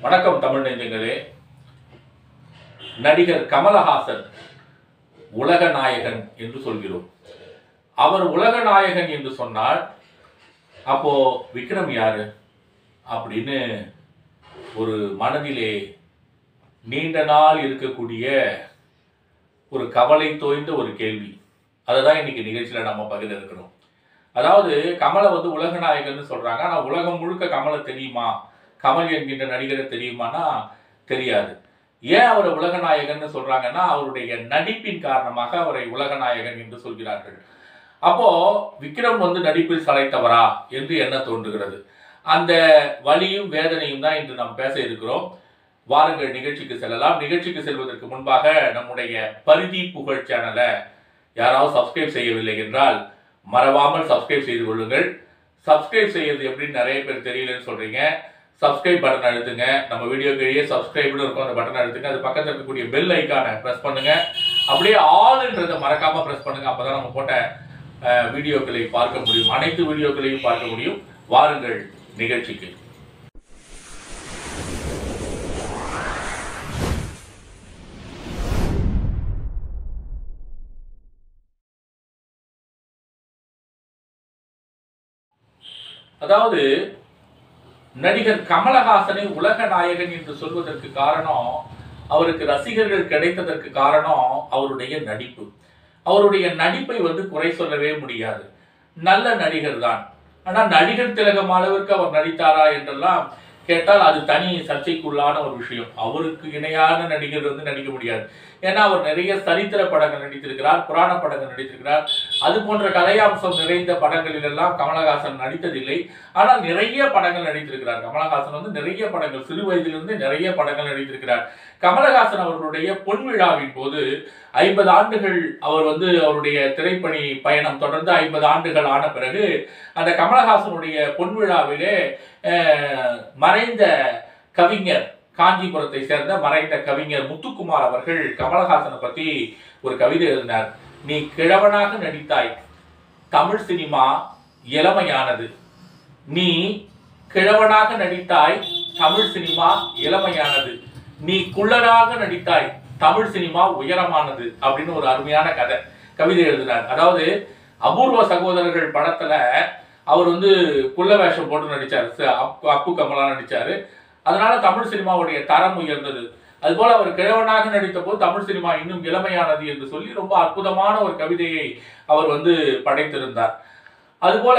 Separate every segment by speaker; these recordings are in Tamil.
Speaker 1: வணக்கம் தமிழ் நெஞ்சங்களே நடிகர் கமலஹாசன் உலக நாயகன் என்று சொல்கிறோம் அவர் உலக நாயகன் என்று சொன்னால் அப்போ விக்ரம் யாரு அப்படின்னு ஒரு மனதிலே நீண்ட நாள் இருக்கக்கூடிய ஒரு கவலை தோய்ந்த ஒரு கேள்வி அதை தான் இன்னைக்கு நிகழ்ச்சியில் நம்ம பகிர இருக்கிறோம் அதாவது கமலை வந்து உலக நாயகன்னு சொல்றாங்க ஆனால் உலகம் முழுக்க கமலை தெரியுமா கமல் என்கின்ற நடிகரை தெரியுமானா தெரியாது ஏன் அவரை உலக நாயகன்னு சொல்றாங்கன்னா அவருடைய நடிப்பின் காரணமாக அவரை உலக நாயகன் என்று சொல்கிறார்கள் அப்போ விக்ரம் வந்து நடிப்பில் சளைத்தவரா என்று என்ன தோன்றுகிறது அந்த வலியும் வேதனையும் தான் இன்று நாம் பேச இருக்கிறோம் வாருங்கள் நிகழ்ச்சிக்கு செல்லலாம் நிகழ்ச்சிக்கு செல்வதற்கு முன்பாக நம்முடைய பரிதி புகழ் சேனலை யாராவது சப்ஸ்கிரைப் செய்யவில்லை என்றால் மறவாமல் சப்ஸ்கிரைப் செய்து கொள்ளுங்கள் சப்ஸ்கிரைப் செய்யறது எப்படின்னு நிறைய பேர் தெரியலன்னு சொல்றீங்க சப்ஸ்கிரைப் பட்டன் அழுத்துங்க நம்ம வீடியோ கீழே சப்ஸ்கிரைப்னு இருக்கும் அந்த பட்டன் அழுத்துங்க அது பக்கத்தில் இருக்கக்கூடிய பெல் ஐக்கானை ப்ரெஸ் பண்ணுங்க அப்படியே ஆல்ன்றதை மறக்காம ப்ரெஸ் பண்ணுங்க அப்பதான் நம்ம போட்ட அஹ், வீடியோக்களை பார்க்க முடியும் அனைத்து வீடியோக்களையும் பார்க்க முடியும் வாருங்கள் நிகழ்ச்சிக்கு அதாவது நடிகர் கமலஹாசனை உலக நாயகன் என்று சொல்வதற்கு காரணம் அவருக்கு ரசிகர்கள் கிடைத்ததற்கு காரணம் அவருடைய நடிப்பு அவருடைய நடிப்பை வந்து குறை சொல்லவே முடியாது நல்ல நடிகர் தான் ஆனா நடிகர் திலகம் அளவிற்கு அவர் நடித்தாரா என்றெல்லாம் கேட்டால் அது தனி சர்ச்சைக்குள்ளான ஒரு விஷயம் அவருக்கு இணையான நடிகர் வந்து நடிக்க முடியாது ஏன்னா அவர் நிறைய சரித்திர படங்கள் நடித்திருக்கிறார் புராண படங்கள் நடித்திருக்கிறார் அது போன்ற கதையாம்சம் நிறைந்த படங்களில் எல்லாம் கமலஹாசன் நடித்ததில்லை ஆனால் நிறைய படங்கள் நடித்திருக்கிறார் கமலஹாசன் வந்து நிறைய படங்கள் சிறு வயதிலிருந்து நிறைய படங்கள் நடித்திருக்கிறார் கமலஹாசன் அவர்களுடைய பொன் விழாவின் போது ஐம்பது ஆண்டுகள் அவர் வந்து அவருடைய திரைப்பணி பயணம் தொடர்ந்து ஐம்பது ஆண்டுகள் ஆன பிறகு அந்த கமலஹாசனுடைய பொன் விழாவிலே அஹ், மறைந்த கவிஞர் காஞ்சிபுரத்தை சேர்ந்த மறைந்த கவிஞர் முத்துக்குமார் அவர்கள் கமலஹாசனை பற்றி ஒரு கவிதை எழுதினார் நீ கிழவனாக நடித்தாய் தமிழ் சினிமா இளமையானது நீ கிழவனாக நடித்தாய் தமிழ் சினிமா இளமையானது நீ குள்ளராக நடித்தாய் தமிழ் சினிமா உயரமானது அப்படின்னு ஒரு அருமையான கதை கவிதை எழுதினார் அதாவது அபூர்வ சகோதரர்கள் படத்துல அவர் வந்து குள்ள வேஷம் போட்டு நடிச்சாரு ச- அப்பு அப்பு கமலா நடிச்சாரு அதனால தமிழ் சினிமாவுடைய தரம் உயர்ந்தது அதுபோல அவர் கிழவனாக நடித்த போது தமிழ் சினிமா இன்னும் இளமையானது என்று சொல்லி ரொம்ப அற்புதமான ஒரு கவிதையை அவர் வந்து படைத்திருந்தார் அதுபோல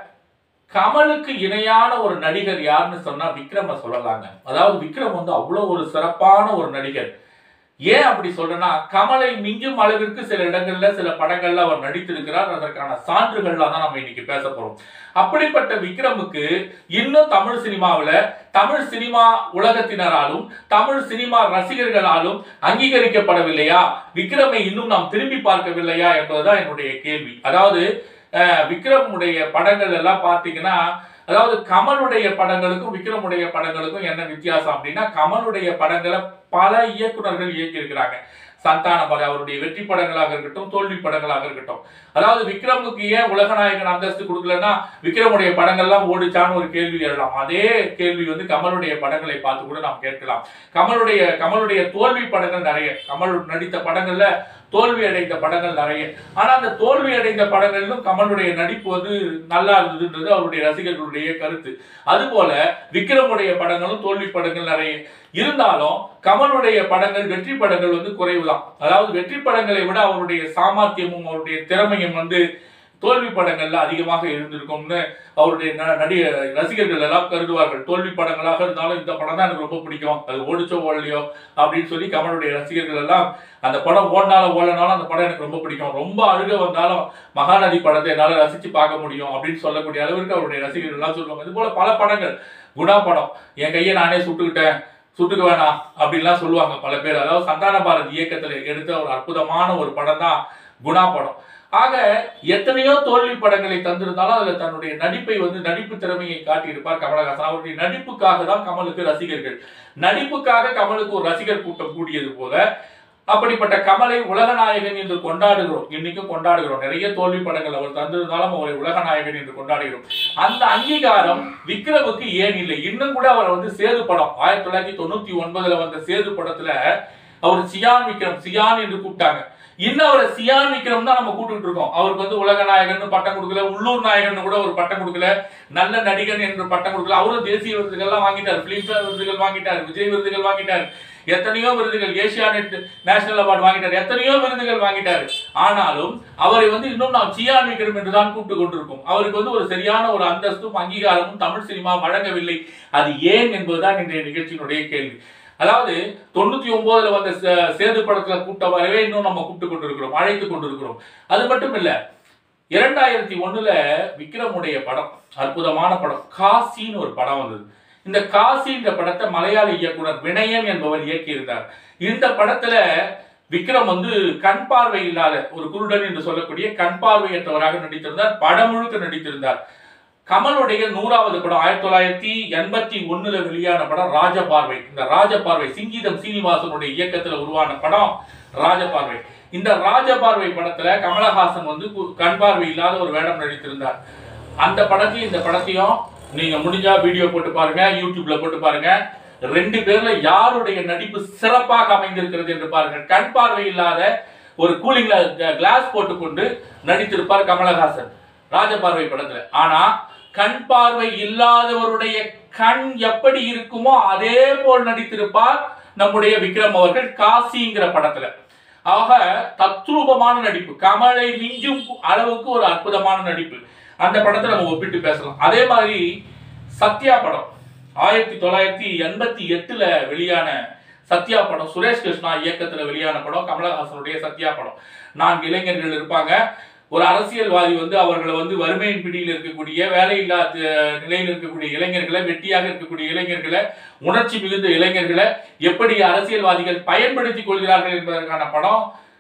Speaker 1: கமலுக்கு இணையான ஒரு நடிகர் யாருன்னு சொன்னா விக்ரம சொல்லலாங்க அதாவது விக்ரம் வந்து அவ்வளவு ஒரு சிறப்பான ஒரு நடிகர் ஏன் அப்படி சொல்றேன்னா கமலை மிஞ்சும் அளவிற்கு சில இடங்கள்ல சில படங்கள்ல அவர் நடித்திருக்கிறார் அதற்கான சான்றுகள்லாம் தான் நம்ம இன்னைக்கு பேச போறோம் அப்படிப்பட்ட விக்ரமுக்கு இன்னும் தமிழ் சினிமாவுல தமிழ் சினிமா உலகத்தினராலும் தமிழ் சினிமா ரசிகர்களாலும் அங்கீகரிக்கப்படவில்லையா விக்ரமை இன்னும் நாம் திரும்பி பார்க்கவில்லையா என்பதுதான் என்னுடைய கேள்வி அதாவது அஹ், விக்ரமுடைய படங்கள் எல்லாம் பார்த்தீங்கன்னா அதாவது கமலுடைய படங்களுக்கும் விக்ரமுடைய படங்களுக்கும் என்ன வித்தியாசம் அப்படின்னா கமலுடைய படங்களை பல இயக்குனர்கள் இயக்கியிருக்கிறாங்க சந்தானமர் அவருடைய வெற்றி படங்களாக இருக்கட்டும் தோல்வி படங்களாக இருக்கட்டும் அதாவது விக்ரமுக்கு ஏன் உலகநாயகன் அந்தஸ்து கொடுக்கலன்னா விக்ரமுடைய படங்கள்லாம் ஓடிச்சான்னு ஒரு கேள்வி எழலாம் அதே கேள்வி வந்து கமலுடைய படங்களை பார்த்து கூட நாம் கேட்கலாம் கமலுடைய கமலுடைய தோல்வி படங்கள் நிறைய கமல் நடித்த படங்கள்ல தோல்வி அடைந்த படங்கள் நிறைய ஆனா அந்த தோல்வி அடைந்த படங்களிலும் கமலுடைய நடிப்பு வந்து நல்லா இருந்ததுன்றது அவருடைய ரசிகர்களுடைய கருத்து அதுபோல விக்ரமுடைய படங்களும் தோல்வி படங்கள் நிறைய இருந்தாலும் கமலுடைய படங்கள் வெற்றி படங்கள் வந்து குறைவுதான் அதாவது வெற்றி படங்களை விட அவருடைய சாமர்த்தியமும் அவருடைய திறமையும் வந்து தோல்வி படங்கள்ல அதிகமாக இருந்திருக்கும்னு அவருடைய ந- நடிக ரசிகர்கள் எல்லாம் கருதுவார்கள் தோல்வி படங்களாக இருந்தாலும் இந்த படம் தான் எனக்கு ரொம்ப பிடிக்கும் அது ஓடிச்சோ ஓடலையோ அப்படின்னு சொல்லி கமலுடைய ரசிகர்கள் எல்லாம் அந்த படம் ஓடினாலும் ஓடனாலும் அந்த படம் எனக்கு ரொம்ப பிடிக்கும் ரொம்ப அழுக வந்தாலும் மகாநதி படத்தை என்னால ரசிச்சு பார்க்க முடியும் அப்படின்னு சொல்லக்கூடிய அளவிற்கு அவருடைய ரசிகர்கள் எல்லாம் சொல்லுவாங்க இது போல பல படங்கள் குணா படம் என் கையை நானே சுட்டுக்கிட்டேன் சுட்டுக்க வேணாம் அப்படின்லாம் சொல்லுவாங்க பல பேர் அதாவது சந்தான பாரதி இயக்கத்துல எடுத்த ஒரு அற்புதமான ஒரு படம் தான் குணா படம் ஆக எத்தனையோ தோல்வி படங்களை தந்திருந்தாலும் அதுல தன்னுடைய நடிப்பை வந்து நடிப்பு திறமையை காட்டியிருப்பார் கமலஹாசன் அவருடைய நடிப்புக்காக தான் கமலுக்கு ரசிகர்கள் நடிப்புக்காக கமலுக்கு ஒரு ரசிகர் கூட்டம் கூடியது போல அப்படிப்பட்ட கமலை உலகநாயகன் என்று கொண்டாடுகிறோம் இன்னைக்கும் கொண்டாடுகிறோம் நிறைய தோல்வி படங்கள் அவர் தந்திருந்தாலும் அவரை உலகநாயகன் என்று கொண்டாடுகிறோம் அந்த அங்கீகாரம் விக்ரமுக்கு ஏன் இல்லை இன்னும் கூட அவர் வந்து சேது படம் ஆயிரத்தி தொள்ளாயிரத்தி தொண்ணூத்தி ஒன்பதுல வந்த சேது படத்துல அவர் சியான் விக்ரம் சியான் என்று கூப்பிட்டாங்க இன்னும் அவரை சியான் விக்ரம் தான் நம்ம கூப்பிட்டு இருக்கோம் அவருக்கு வந்து உலக நாயகன் பட்டம் கொடுக்கல உள்ளூர் நாயகன் கூட ஒரு பட்டம் கொடுக்கல நல்ல நடிகன் என்று பட்டம் கொடுக்கல அவரும் தேசிய விருதுகள்லாம் வாங்கிட்டார் பிலிம்ஃபேர் விருதுகள் வாங்கிட்டார் விஜய் விருதுகள் வாங்கிட்டார் எத்தனையோ விருதுகள் ஏசியானெட் நேஷனல் அவார்டு வாங்கிட்டார் எத்தனையோ விருதுகள் வாங்கிட்டார் ஆனாலும் அவரை வந்து இன்னும் நாம் சியான் விக்ரம் என்று தான் கூப்பிட்டு கொண்டிருக்கோம் அவருக்கு வந்து ஒரு சரியான ஒரு அந்தஸ்தும் அங்கீகாரமும் தமிழ் சினிமா வழங்கவில்லை அது ஏன் என்பதுதான் இன்றைய நிகழ்ச்சியினுடைய கேள்வி அதாவது தொண்ணூத்தி ஒன்பதுல வந்த சே- சேது படத்துல கூப்பிட்ட வரவே இன்னும் நம்ம கூப்பிட்டு கொண்டிருக்கிறோம் அழைத்து கொண்டிருக்கிறோம் அது மட்டும் இல்ல இரண்டாயிரத்தி ஒண்ணுல விக்ரமுடைய படம் அற்புதமான படம் காசின்னு ஒரு படம் வந்தது இந்த காசின்ற படத்தை மலையாள இயக்குனர் வினயன் என்பவர் இயக்கியிருந்தார் இந்த படத்துல விக்ரம் வந்து கண் பார்வை இல்லாத ஒரு குருடன் என்று சொல்லக்கூடிய கண் பார்வையற்றவராக நடித்திருந்தார் படம் முழுக்க நடித்திருந்தார் கமலுடைய நூறாவது படம் ஆயிரத்தி தொள்ளாயிரத்தி எண்பத்தி ஒண்ணுல வெளியான படம் ராஜபார்வை இந்த ராஜபார்வை சிங்கீதம் சீனிவாசனுடைய இயக்கத்துல உருவான படம் ராஜபார்வை இந்த ராஜபார்வை படத்துல கமலஹாசன் வந்து கு- கண் பார்வை இல்லாத ஒரு வேடம் நடித்திருந்தார் அந்த படத்தையும் இந்த படத்தையும் நீங்க முடிஞ்சா வீடியோ போட்டு பாருங்க யூடியூப்ல போட்டு பாருங்க ரெண்டு பேர்ல யாருடைய நடிப்பு சிறப்பாக அமைந்திருக்கிறது என்று பாருங்க கண் பார்வை இல்லாத ஒரு கூலிங்ல கிளாஸ் போட்டுக்கொண்டு நடித்திருப்பார் கமலஹாசன் ராஜபார்வை படத்துல ஆனா கண் பார்வை இல்லாதவருடைய கண் எப்படி இருக்குமோ அதே போல் நடித்திருப்பார் நம்முடைய விக்ரம் அவர்கள் காசிங்கிற படத்துல ஆக தத்ரூபமான நடிப்பு கமலை மிஞ்சும் அளவுக்கு ஒரு அற்புதமான நடிப்பு அந்த படத்தை நம்ம ஒப்பிட்டு பேசலாம் அதே மாதிரி சத்யா படம் ஆயிரத்தி தொள்ளாயிரத்தி எண்பத்தி எட்டுல வெளியான சத்யா படம் சுரேஷ் கிருஷ்ணா இயக்கத்துல வெளியான படம் கமலஹாசனுடைய சத்யா படம் நான்கு இளைஞர்கள் இருப்பாங்க ஒரு அரசியல்வாதி வந்து அவர்களை வந்து வறுமையின் பிடியில் இருக்கக்கூடிய வேலையில்லாத நிலையில் இருக்கக்கூடிய இளைஞர்களை வெட்டியாக இருக்கக்கூடிய இளைஞர்களை உணர்ச்சி மிகுந்த இளைஞர்களை எப்படி அரசியல்வாதிகள் பயன்படுத்திக் கொள்கிறார்கள் என்பதற்கான படம்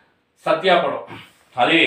Speaker 1: சத்யா படம் அதே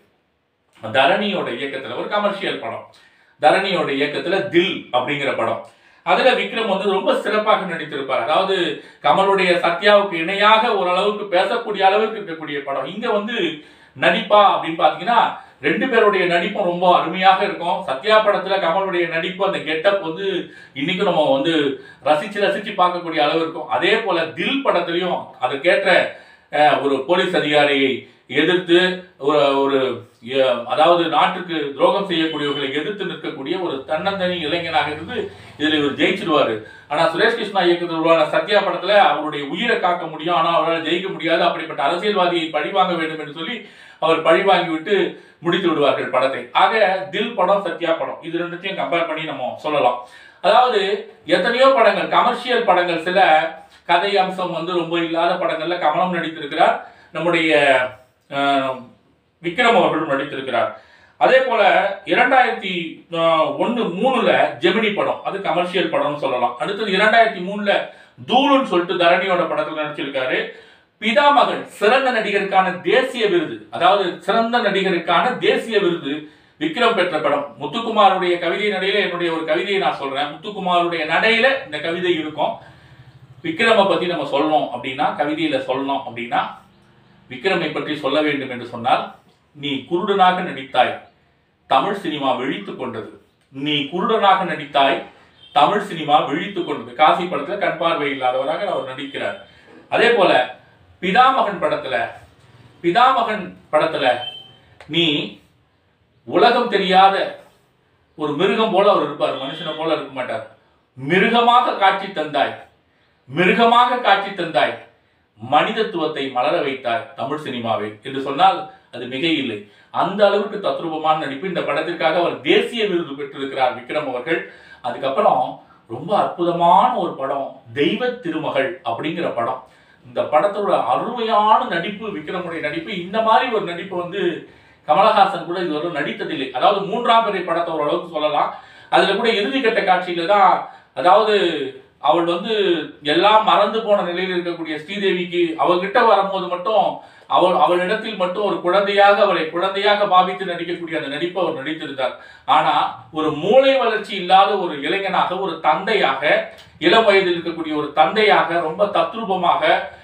Speaker 1: தரணியோட இயக்கத்துல ஒரு கமர்ஷியல் படம் தரணியோட இயக்கத்துல தில் அப்படிங்கிற படம் அதுல விக்ரம் வந்து ரொம்ப சிறப்பாக நடித்திருப்பார் அதாவது கமலுடைய சத்யாவுக்கு இணையாக ஓரளவுக்கு பேசக்கூடிய அளவுக்கு இருக்கக்கூடிய படம் இங்க வந்து நடிப்பா அப்படின்னு பாத்தீங்கன்னா ரெண்டு பேருடைய நடிப்பும் ரொம்ப அருமையாக இருக்கும் சத்யா படத்துல கமலுடைய நடிப்பு அந்த கெட்டப் வந்து இன்னைக்கும் நம்ம வந்து ரசிச்சு ரசிச்சு பார்க்கக்கூடிய அளவு இருக்கும் அதே போல தில் படத்துலயும் அதற்கேற்ற அஹ், ஒரு போலீஸ் அதிகாரியை எதிர்த்து ஒரு ஒரு அஹ், அதாவது நாட்டுக்கு துரோகம் செய்யக்கூடியவர்களை எதிர்த்து நிற்கக்கூடிய ஒரு தன்னந்தனி இளைஞனாக இருந்து இதுல இவர் ஜெயிச்சிருவாரு ஆனா சுரேஷ் கிருஷ்ணா இயக்கத்தில் உருவான சத்யா படத்துல அவருடைய உயிரை காக்க முடியும் ஆனா அவரால் ஜெயிக்க முடியாது அப்படிப்பட்ட அரசியல்வாதியை பழிவாங்க வேண்டும் என்று சொல்லி அவர் பழிவாங்கி விட்டு முடித்து விடுவார்கள் படத்தை ஆக தில் படம் சத்யா படம் இது ரெண்டுத்தையும் கம்பேர் பண்ணி நம்ம சொல்லலாம் அதாவது எத்தனையோ படங்கள் கமர்ஷியல் படங்கள் சில கதை அம்சம் வந்து ரொம்ப இல்லாத படங்கள்ல கமலம் நடித்திருக்கிறார் நம்முடைய அஹ், விக்ரம் அவர்களும் நடித்திருக்கிறார் அதே போல இரண்டாயிரத்தி ஒன்னு மூணுல ஜெமினி படம் அது கமர்ஷியல் படம்னு சொல்லலாம் அடுத்தது இரண்டாயிரத்தி மூணுல தூளுன்னு சொல்லிட்டு தரணியோட படத்துல நடிச்சிருக்காரு பிதாமகன் சிறந்த நடிகருக்கான தேசிய விருது அதாவது சிறந்த நடிகருக்கான தேசிய விருது விக்ரம் பெற்ற படம் முத்துக்குமாருடைய கவிதை நடையில என்னுடைய ஒரு கவிதையை நான் சொல்றேன் முத்துக்குமாருடைய நடையில இந்த கவிதை இருக்கும் விக்ரமை பத்தி நம்ம சொல்லணும் அப்படின்னா கவிதையில சொல்லணும் அப்படின்னா விக்ரமை பற்றி சொல்ல வேண்டும் என்று சொன்னால் நீ குருடனாக நடித்தாய் தமிழ் சினிமா விழித்துக் கொண்டது நீ குருடனாக நடித்தாய் தமிழ் சினிமா விழித்துக் கொண்டது காசி படத்துல கண் பார்வை இல்லாதவராக அவர் நடிக்கிறார் அதே போல பிதாமகன் படத்துல பிதாமகன் படத்துல நீ உலகம் தெரியாத ஒரு மிருகம் போல அவர் இருப்பார் மனுஷனை போல இருக்க மாட்டார் மிருகமாக காட்சி தந்தாய் மிருகமாக காட்சி தந்தாய் மனிதத்துவத்தை மலர வைத்தார் தமிழ் சினிமாவில் என்று சொன்னால் அது மிக இல்லை அந்த அளவுக்கு தத்ரூபமான நடிப்பு இந்த படத்திற்காக அவர் தேசிய விருது பெற்றிருக்கிறார் விக்ரம் அவர்கள் அதுக்கப்புறம் ரொம்ப அற்புதமான ஒரு படம் தெய்வ திருமகள் அப்படிங்கிற படம் இந்த படத்தோட அருமையான நடிப்பு விக்ரமுடைய நடிப்பு இந்த மாதிரி ஒரு நடிப்பு வந்து கமலஹாசன் கூட இதுவரை நடித்ததில்லை அதாவது மூன்றாம் பிறை படத்தை ஓரளவுக்கு சொல்லலாம் அதுல கூட இறுதிக்கட்ட காட்சியில தான் அதாவது அவள் வந்து எல்லாம் மறந்து போன நிலையில் இருக்கக்கூடிய ஸ்ரீதேவிக்கு அவகிட்ட வரும்போது மட்டும் அவள் அவளிடத்தில் மட்டும் ஒரு குழந்தையாக அவளை குழந்தையாக பாவித்து நடிக்கக்கூடிய அந்த நடிப்பை அவர் நடித்திருந்தார் ஆனா ஒரு மூளை வளர்ச்சி இல்லாத ஒரு இளைஞனாக ஒரு தந்தையாக இளம் வயதில் இருக்கக்கூடிய ஒரு தந்தையாக ரொம்ப தத்ரூபமாக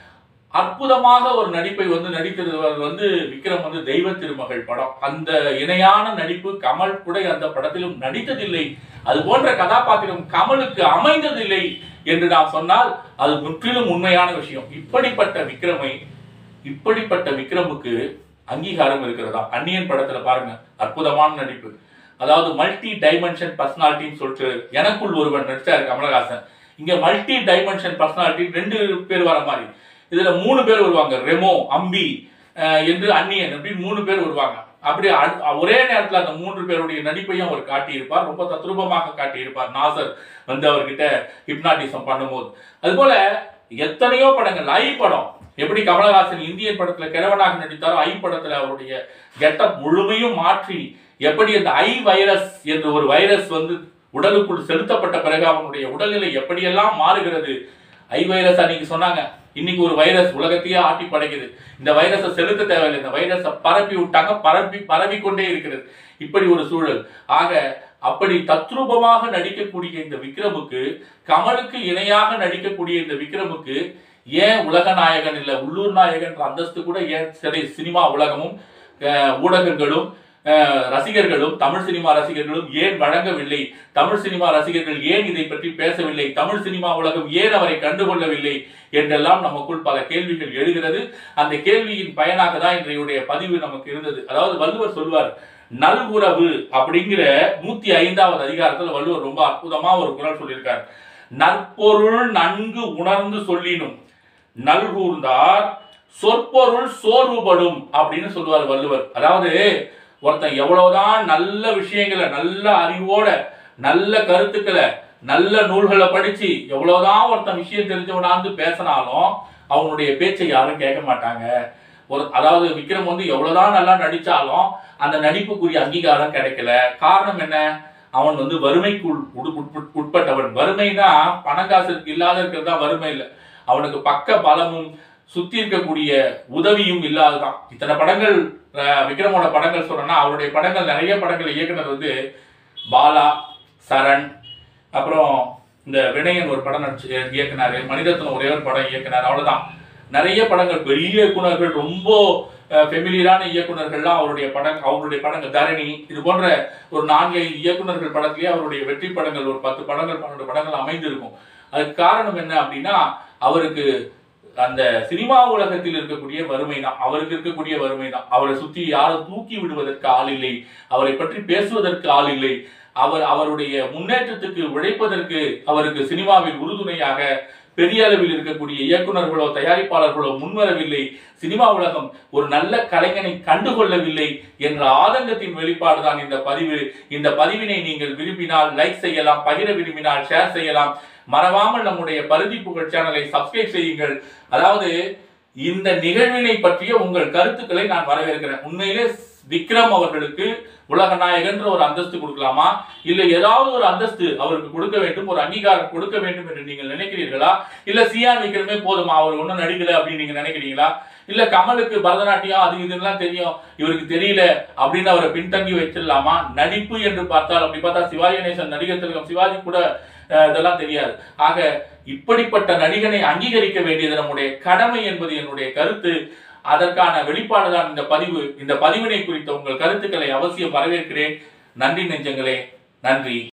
Speaker 1: அற்புதமாக ஒரு நடிப்பை வந்து நடித்திருந்தவர் வந்து விக்ரம் வந்து தெய்வ திருமகள் படம் அந்த இணையான நடிப்பு கமல் கூட அந்த படத்திலும் நடித்ததில்லை அது போன்ற கதாபாத்திரம் கமலுக்கு அமைந்ததில்லை என்று நாம் சொன்னால் அது முற்றிலும் உண்மையான விஷயம் இப்படிப்பட்ட விக்ரமை இப்படிப்பட்ட விக்ரமுக்கு அங்கீகாரம் இருக்கிறதா அந்நியன் படத்துல பாருங்க அற்புதமான நடிப்பு அதாவது மல்டி டைமென்ஷன் பர்சனாலிட்டின்னு சொல்லிட்டு எனக்குள் ஒருவன் நடிச்சாரு கமலஹாசன் இங்க மல்டி டைமென்ஷன் பர்சனாலிட்டி ரெண்டு பேர் வர மாதிரி இதுல மூணு பேர் வருவாங்க ரெமோ அம்பி அஹ், என்று அந்நியன் அப்படின்னு மூணு பேர் வருவாங்க அப்படி அ- ஒரே நேரத்துல அந்த மூன்று பேருடைய நடிப்பையும் அவர் காட்டியிருப்பார் ரொம்ப தத்ரூபமாக காட்டியிருப்பார் நாசர் வந்து அவர்கிட்ட ஹிப்னாட்டிசம் பண்ணும்போது அதுபோல எத்தனையோ படங்கள் ஐ படம் எப்படி கமலஹாசன் இந்தியன் படத்துல கிழவனாக நடித்தாரோ ஐ படத்துல அவருடைய கெட்டப் முழுமையும் மாற்றி எப்படி அந்த ஐ வைரஸ் என்ற ஒரு வைரஸ் வந்து உடலுக்குள் செலுத்தப்பட்ட பிறகு அவனுடைய உடல்நிலை எப்படியெல்லாம் மாறுகிறது ஐ வைரஸ் அன்னைக்கு சொன்னாங்க இன்னைக்கு ஒரு வைரஸ் உலகத்தையே ஆட்டி படைக்குது இந்த வைரஸை செலுத்த தேவையில்லை இந்த வைரஸை பரப்பி விட்டாங்க பரப்பி பரவி கொண்டே இருக்கிறது இப்படி ஒரு சூழல் ஆக அப்படி தத்ரூபமாக நடிக்கக்கூடிய இந்த விக்ரமுக்கு கமலுக்கு இணையாக நடிக்கக்கூடிய இந்த விக்ரமுக்கு ஏன் உலக நாயகன் இல்ல உள்ளூர் நாயகன் அந்தஸ்து கூட ஏன் சரி சினிமா உலகமும் அஹ், ஊடகங்களும் அஹ், ரசிகர்களும் தமிழ் சினிமா ரசிகர்களும் ஏன் வழங்கவில்லை தமிழ் சினிமா ரசிகர்கள் ஏன் இதை பற்றி பேசவில்லை தமிழ் சினிமா உலகம் ஏன் அவரை கண்டுகொள்ளவில்லை என்றெல்லாம் நமக்குள் பல கேள்விகள் எழுகிறது அந்த கேள்வியின் பயனாக தான் இன்றைய பதிவு நமக்கு இருந்தது அதாவது வள்ளுவர் சொல்வார் நல்குறவு அப்படிங்கிற நூத்தி ஐந்தாவது அதிகாரத்துல வள்ளுவர் ரொம்ப அற்புதமா ஒரு குரல் சொல்லியிருக்கார் நற்பொருள் நன்கு உணர்ந்து சொல்லினும் நல்கூர்ந்தார் சொற்பொருள் சோர்வுபடும் அப்படின்னு சொல்லுவார் வள்ளுவர் அதாவது ஒருத்தன் எவ்வளவுதான் நல்ல விஷயங்களை நல்ல அறிவோட நல்ல கருத்துக்களை நல்ல நூல்களை படிச்சு எவ்வளவுதான் ஒருத்தன் விஷயம் தெரிஞ்சவனாந்து பேசினாலும் அவனுடைய பேச்சை யாரும் கேட்க மாட்டாங்க ஒரு அதாவது விக்ரம் வந்து எவ்வளவுதான் நல்லா நடிச்சாலும் அந்த நடிப்புக்குரிய அங்கீகாரம் கிடைக்கல காரணம் என்ன அவன் வந்து வறுமைக்குள் உடு- உட்பட்- உட்பட்டவன் வறுமைனா பணக்காசு இல்லாத இருக்கிறது தான் வறுமை இல்லை அவனுக்கு பக்க பலமும் சுத்தி இருக்கக்கூடிய உதவியும் இல்லாததான் இத்தனை படங்கள் அஹ், விக்ரமோட படங்கள் சொல்லணும்னா அவருடைய படங்கள் நிறைய படங்கள் இயக்குனர் வந்து பாலா சரண் அப்புறம் இந்த வினயன் ஒரு படம் நடிச்சு இயக்குனாரு மணிரத்னம் ஒரே ஒரு படம் இயக்குனார் அவ்வளவுதான் நிறைய படங்கள் பெரிய இயக்குனர்கள் ரொம்ப ஃபெமிலியரான இயக்குனர்கள்லாம் அவருடைய படம் அவருடைய படங்கள் தரணி இது போன்ற ஒரு நான்கு ஐந்து இயக்குனர்கள் படத்திலேயே அவருடைய வெற்றி படங்கள் ஒரு பத்து படங்கள் பன்னெண்டு படங்கள் அமைந்திருக்கும் அதுக்கு காரணம் என்ன அப்படின்னா அவருக்கு அந்த சினிமா உலகத்தில் இருக்கக்கூடிய வறுமை தான் அவருக்கு இருக்கக்கூடிய வறுமை தான் அவரை சுற்றி யாரும் தூக்கி விடுவதற்கு ஆள் இல்லை அவரை பற்றி பேசுவதற்கு ஆள் இல்லை அவர் அவருடைய முன்னேற்றத்துக்கு உழைப்பதற்கு அவருக்கு சினிமாவில் உறுதுணையாக பெரிய அளவில் இருக்கக்கூடிய இயக்குனர்களோ தயாரிப்பாளர்களோ முன்வரவில்லை சினிமா உலகம் ஒரு நல்ல கலைஞனை கண்டுகொள்ளவில்லை என்ற ஆதங்கத்தின் வெளிப்பாடு தான் இந்த பதிவு இந்த பதிவினை நீங்கள் விரும்பினால் லைக் செய்யலாம் பகிர விரும்பினால் ஷேர் செய்யலாம் மறவாமல் நம்முடைய பருதி புகழ் சேனலை சப்ஸ்கிரைப் செய்யுங்கள் அதாவது இந்த நிகழ்வினை பற்றிய உங்கள் கருத்துக்களை நான் வரவேற்கிறேன் உண்மையிலே விக்ரம் அவர்களுக்கு உலக நாயகன்ற ஒரு அந்தஸ்து கொடுக்கலாமா இல்ல ஏதாவது ஒரு அந்தஸ்து அவருக்கு கொடுக்க வேண்டும் ஒரு அங்கீகாரம் கொடுக்க வேண்டும் என்று நீங்கள் நினைக்கிறீர்களா இல்ல சிஆர் விக்ரமே போதுமா அவர் ஒன்றும் நடிக்கல அப்படின்னு நீங்க நினைக்கிறீங்களா இல்ல கமலுக்கு பரதநாட்டியம் அது இதெல்லாம் தெரியும் இவருக்கு தெரியல அப்படின்னு அவரை பின்தங்கி வச்சிடலாமா நடிப்பு என்று பார்த்தால் அப்படி பார்த்தா சிவாஜி கணேசன் நடிகர் திலகம் சிவாஜி கூட அஹ், இதெல்லாம் தெரியாது ஆக இப்படிப்பட்ட நடிகனை அங்கீகரிக்க வேண்டியது நம்முடைய கடமை என்பது என்னுடைய கருத்து அதற்கான வெளிப்பாடுதான் இந்த பதிவு இந்த பதிவினை குறித்த உங்கள் கருத்துக்களை அவசியம் வரவேற்கிறேன் நன்றி நெஞ்சங்களே நன்றி